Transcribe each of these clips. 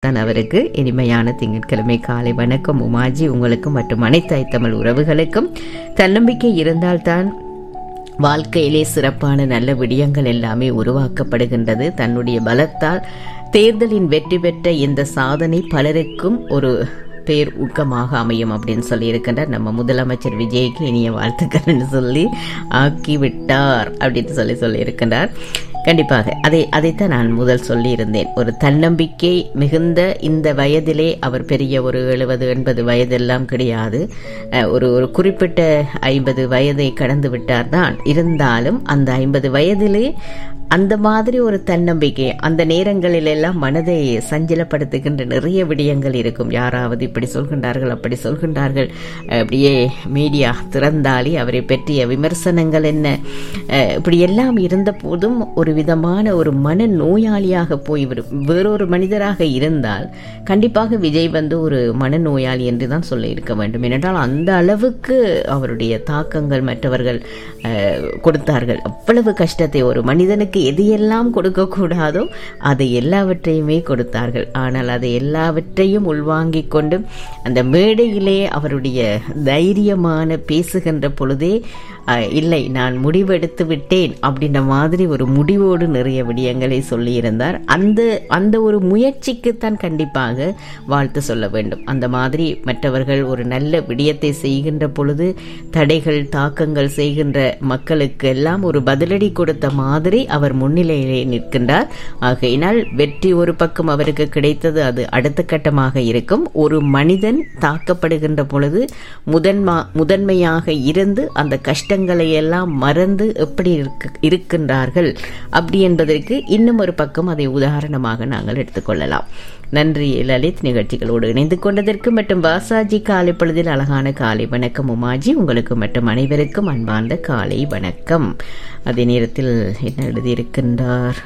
தான் அவருக்கு இனிமையான திங்கட்கிழமை காலை வணக்கம் உமாஜி உங்களுக்கும் மற்றும் அனைத்து ஐத்தமிழ் உறவுகளுக்கும் தன்னம்பிக்கை இருந்தால்தான் வாழ்க்கையிலே சிறப்பான நல்ல விடயங்கள் எல்லாமே உருவாக்கப்படுகின்றது தன்னுடைய பலத்தால் தேர்தலின் வெற்றி பெற்ற இந்த சாதனை பலருக்கும் ஒரு பேர் ஊக்கமாக அமையும் அப்படின்னு சொல்லி இருக்கின்றார் நம்ம முதலமைச்சர் விஜய்க்கு இனிய வாழ்த்துக்கள்னு சொல்லி ஆக்கி விட்டார் அப்படின்னு சொல்லி சொல்லி இருக்கின்றார் கண்டிப்பாக அதை அதைத்தான் நான் முதல் சொல்லியிருந்தேன் ஒரு தன்னம்பிக்கை மிகுந்த இந்த வயதிலே அவர் பெரிய ஒரு எழுபது எண்பது வயதெல்லாம் கிடையாது அஹ், ஒரு ஒரு குறிப்பிட்ட ஐம்பது வயதை கடந்து விட்டார் தான் இருந்தாலும் அந்த ஐம்பது வயதிலே அந்த மாதிரி ஒரு தன்னம்பிக்கை அந்த நேரங்களில் எல்லாம் மனதை சஞ்சலப்படுத்துகின்ற நிறைய விடயங்கள் இருக்கும் யாராவது இப்படி சொல்கின்றார்கள் அப்படி சொல்கின்றார்கள் அப்படியே மீடியா திறந்தாலே அவரை பற்றிய விமர்சனங்கள் என்ன அஹ், இப்படி எல்லாம் இருந்த போதும் ஒரு விதமான ஒரு மன நோயாளியாக போய்விடும் வேறொரு மனிதராக இருந்தால் கண்டிப்பாக விஜய் வந்து ஒரு மனநோயாளி என்று தான் சொல்ல இருக்க வேண்டும் ஏனென்றால் அந்த அளவுக்கு அவருடைய தாக்கங்கள் மற்றவர்கள் அஹ், கொடுத்தார்கள் அவ்வளவு கஷ்டத்தை ஒரு மனிதனுக்கு எதையெல்லாம் கொடுக்கக்கூடாதோ அதை எல்லாவற்றையுமே கொடுத்தார்கள் ஆனால் அதை எல்லாவற்றையும் உள்வாங்கிக் கொண்டு அந்த மேடையிலே அவருடைய தைரியமான பேசுகின்ற பொழுதே அஹ், இல்லை நான் முடிவெடுத்து விட்டேன் அப்படின்ற மாதிரி ஒரு முடிவோடு நிறைய விடயங்களை சொல்லியிருந்தார் அந்த அந்த ஒரு முயற்சிக்குத்தான் கண்டிப்பாக வாழ்த்து சொல்ல வேண்டும் அந்த மாதிரி மற்றவர்கள் ஒரு நல்ல விடயத்தை செய்கின்ற பொழுது தடைகள் தாக்கங்கள் செய்கின்ற மக்களுக்கு எல்லாம் ஒரு பதிலடி கொடுத்த மாதிரி அவர் முன்னிலையிலே நிற்கின்றார் ஆகையினால் வெற்றி ஒரு பக்கம் அவருக்கு கிடைத்தது அது அடுத்த கட்டமாக இருக்கும் ஒரு மனிதன் தாக்கப்படுகின்ற பொழுது முதன்மா முதன்மையாக இருந்து அந்த கஷ்டங்களை எல்லாம் மறந்து எப்படி இருக்கு- இருக்கின்றார்கள் அப்படி என்பதற்கு இன்னும் ஒரு பக்கம் அதை உதாரணமாக நாங்கள் எடுத்துக்கொள்ளலாம் நன்றி லலித் நிகழ்ச்சிகளோடு இணைந்து கொண்டதற்கு மற்றும் வாசாஜி காலை பொழுதில் அழகான காலை வணக்கம் உமாஜி உங்களுக்கு மற்றும் அனைவருக்கும் அன்பார்ந்த காலை வணக்கம் அதே நேரத்தில் என்ன எழுதியிருக்கின்றார்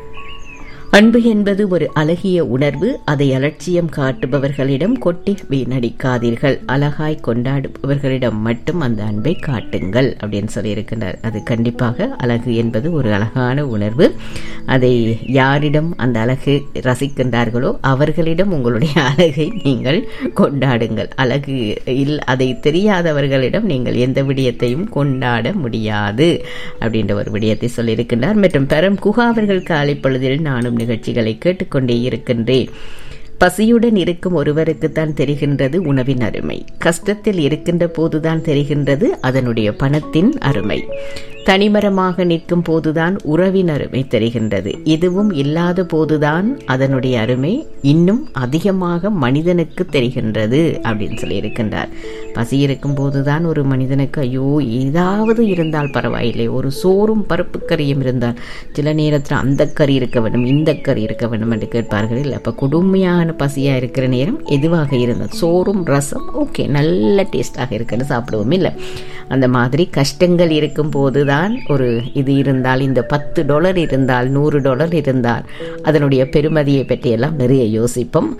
அன்பு என்பது ஒரு அழகிய உணர்வு அதை அலட்சியம் காட்டுபவர்களிடம் கொட்டி வீணடிக்காதீர்கள் அழகாய் கொண்டாடுபவர்களிடம் மட்டும் அந்த அன்பை காட்டுங்கள் அப்படின்னு சொல்லியிருக்கின்றார் அது கண்டிப்பாக அழகு என்பது ஒரு அழகான உணர்வு அதை யாரிடம் அந்த அழகு ரசிக்கின்றார்களோ அவர்களிடம் உங்களுடைய அழகை நீங்கள் கொண்டாடுங்கள் அழகு இல் அதை தெரியாதவர்களிடம் நீங்கள் எந்த விடயத்தையும் கொண்டாட முடியாது அப்படின்ற ஒரு விடயத்தை சொல்லியிருக்கின்றார் மற்றும் பெரும் குகா அவர்கள் காலை பொழுதில் நானும் நிகழ்ச்சிகளை கேட்டுக்கொண்டே இருக்கின்றேன் பசியுடன் இருக்கும் ஒருவருக்குத்தான் தெரிகின்றது உணவின் அருமை கஷ்டத்தில் இருக்கின்ற போதுதான் தெரிகின்றது அதனுடைய பணத்தின் அருமை தனிமரமாக நிற்கும் போதுதான் உறவின் அருமை தெரிகின்றது இதுவும் இல்லாத போதுதான் அதனுடைய அருமை இன்னும் அதிகமாக மனிதனுக்கு தெரிகின்றது அப்படின்னு சொல்லி இருக்கின்றார் பசி இருக்கும் போதுதான் ஒரு மனிதனுக்கு ஐயோ ஏதாவது இருந்தால் பரவாயில்லை ஒரு சோறும் பருப்பு கறியும் இருந்தால் சில நேரத்தில் அந்த கறி இருக்க வேண்டும் இந்த கறி இருக்க வேண்டும் என்று கேட்பார்கள் இல்லை அப்போ கொடுமையான பசியாக இருக்கிற நேரம் எதுவாக இருந்தால் சோறும் ரசம் ஓகே நல்ல டேஸ்டாக இருக்குன்னு சாப்பிடுவோம் இல்லை அந்த மாதிரி கஷ்டங்கள் இருக்கும் போதுதான் ஒரு இது இருந்தால் இந்த பத்து டாலர் இருந்தால் நூறு டாலர் இருந்தால் அதனுடைய பெருமதியை பற்றியெல்லாம் நிறைய யோசிப்போம்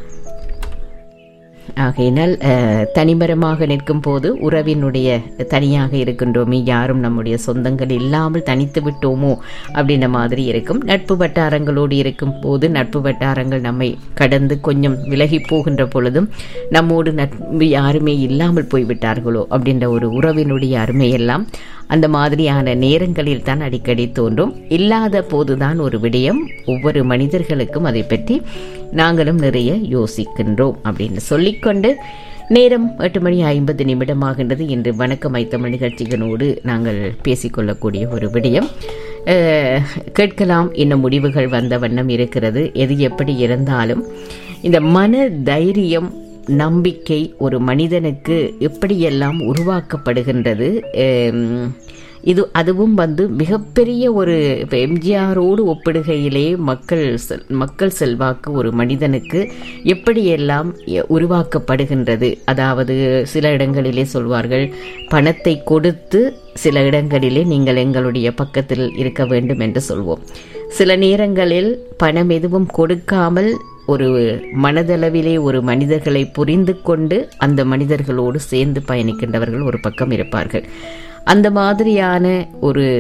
ஆகையினால் அஹ், தனிமரமாக நிற்கும் போது உறவினுடைய தனியாக இருக்கின்றோமே யாரும் நம்முடைய சொந்தங்கள் இல்லாமல் தனித்து விட்டோமோ அப்படின்ற மாதிரி இருக்கும் நட்பு வட்டாரங்களோடு இருக்கும் போது நட்பு வட்டாரங்கள் நம்மை கடந்து கொஞ்சம் விலகி போகின்ற பொழுதும் நம்மோடு நட்பு யாருமே இல்லாமல் போய்விட்டார்களோ அப்படின்ற ஒரு உறவினுடைய அருமையெல்லாம் அந்த மாதிரியான நேரங்களில் தான் அடிக்கடி தோன்றும் இல்லாத போதுதான் ஒரு விடயம் ஒவ்வொரு மனிதர்களுக்கும் அதை பற்றி நாங்களும் நிறைய யோசிக்கின்றோம் அப்படின்னு சொல்லிக்கொண்டு நேரம் எட்டு மணி ஐம்பது நிமிடமாகின்றது இன்று வணக்கம் ஐத்தமிழ் நிகழ்ச்சிகளோடு நாங்கள் பேசிக்கொள்ளக்கூடிய ஒரு விடயம் அஹ், கேட்கலாம் இன்னும் முடிவுகள் வந்த வண்ணம் இருக்கிறது எது எப்படி இருந்தாலும் இந்த மன தைரியம் நம்பிக்கை ஒரு மனிதனுக்கு எப்படியெல்லாம் உருவாக்கப்படுகின்றது அம், இது அதுவும் வந்து மிகப்பெரிய ஒரு இப்போ எம்ஜிஆரோடு ஒப்பிடுகையிலே மக்கள் செல்- மக்கள் செல்வாக்கு ஒரு மனிதனுக்கு எப்படியெல்லாம் எ- உருவாக்கப்படுகின்றது அதாவது சில இடங்களிலே சொல்வார்கள் பணத்தை கொடுத்து சில இடங்களிலே நீங்கள் எங்களுடைய பக்கத்தில் இருக்க வேண்டும் என்று சொல்வோம் சில நேரங்களில் பணம் எதுவும் கொடுக்காமல் ஒரு மனதளவிலே ஒரு மனிதர்களை புரிந்து கொண்டு அந்த மனிதர்களோடு சேர்ந்து பயணிக்கின்றவர்கள் ஒரு பக்கம் இருப்பார்கள் அந்த மாதிரியான ஒரு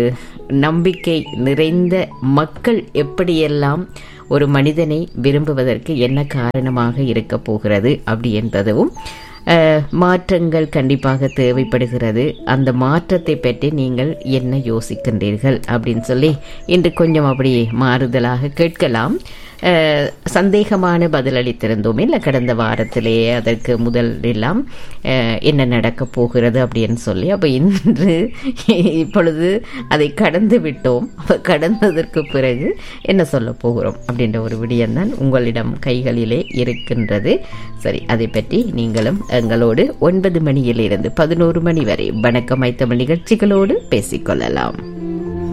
நம்பிக்கை நிறைந்த மக்கள் எப்படியெல்லாம் ஒரு மனிதனை விரும்புவதற்கு என்ன காரணமாக இருக்க போகிறது அப்படி என்பதும் அஹ், மாற்றங்கள் கண்டிப்பாக தேவைப்படுகிறது அந்த மாற்றத்தை பற்றி நீங்கள் என்ன யோசிக்கின்றீர்கள் அப்படின்னு சொல்லி இன்று கொஞ்சம் அப்படியே மாறுதலாக கேட்கலாம் அஹ், சந்தேகமான பதிலளித்திருந்தோம் இல்லை கடந்த வாரத்திலேயே அதற்கு முதல் எல்லாம் அஹ், என்ன நடக்கப் போகிறது அப்படின்னு சொல்லி அப்போ இன்று இப்பொழுது அதை கடந்து விட்டோம் அப்ப கடந்ததற்கு பிறகு என்ன சொல்ல போகிறோம் அப்படின்ற ஒரு விடயம்தான் உங்களிடம் கைகளிலே இருக்கின்றது சரி அதை பற்றி நீங்களும் எங்களோடு ஒன்பது மணியிலிருந்து பதினோரு மணி வரை வணக்கம் ஐத்தமிழ் நிகழ்ச்சிகளோடு பேசிக்கொள்ளலாம்